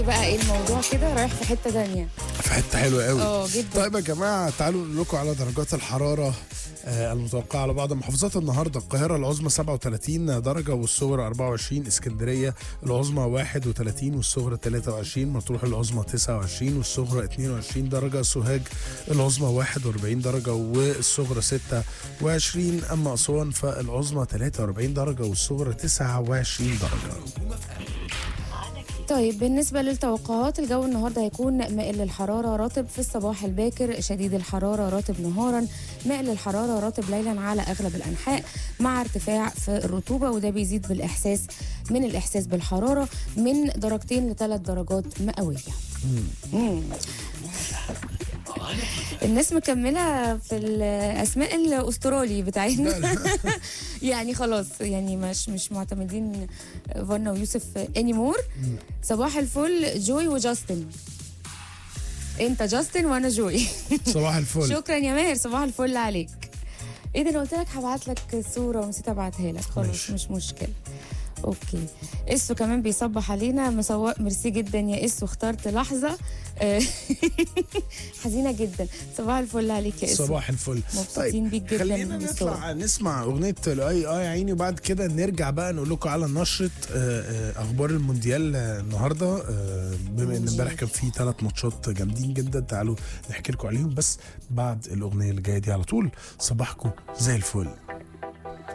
بقى ايه الموضوع كده رايح في حته تانية في حته حلوه قوي اه جدا طيب يا جماعه تعالوا نقول لكم على درجات الحراره آه، المتوقعه على بعض محافظات النهارده القاهره العظمى 37 درجه والصغرى 24 اسكندريه العظمى 31 والصغرى 23 مطروح العظمى 29 والصغرى 22 درجه سوهاج العظمى 41 درجه والصغرى 26 اما اسوان فالعظمى 43 درجه والصغرى 29 درجه طيب بالنسبة للتوقعات الجو النهاردة هيكون مائل للحرارة رطب في الصباح الباكر شديد الحرارة رطب نهارا مائل للحرارة رطب ليلا على أغلب الأنحاء مع ارتفاع في الرطوبة وده بيزيد بالإحساس من الإحساس بالحرارة من درجتين لثلاث درجات مئوية مم. الناس مكملة في الأسماء الأسترالي بتاعتنا يعني خلاص يعني مش مش معتمدين فانا ويوسف انيمور صباح الفل جوي وجاستن انت جاستن وانا جوي صباح الفل شكرا يا ماهر صباح الفل عليك ايه ده انا قلت لك هبعت لك صوره ونسيت ابعتها لك خلاص ماشي. مش مشكله اوكي اسو كمان بيصبح علينا مسواق ميرسي جدا يا اسو اخترت لحظه آه، حزينه جدا صباح الفل عليك يا اسو صباح الفل مبسوطين بيك جدا خلينا من الصورة. نطلع نسمع اغنيه الاي اه يا عيني وبعد كده نرجع بقى نقول لكم على نشره آه، آه، اخبار المونديال آه، النهارده آه، بما ان امبارح كان في ثلاث ماتشات جامدين جدا تعالوا نحكي لكم عليهم بس بعد الاغنيه اللي جايه دي على طول صباحكم زي الفل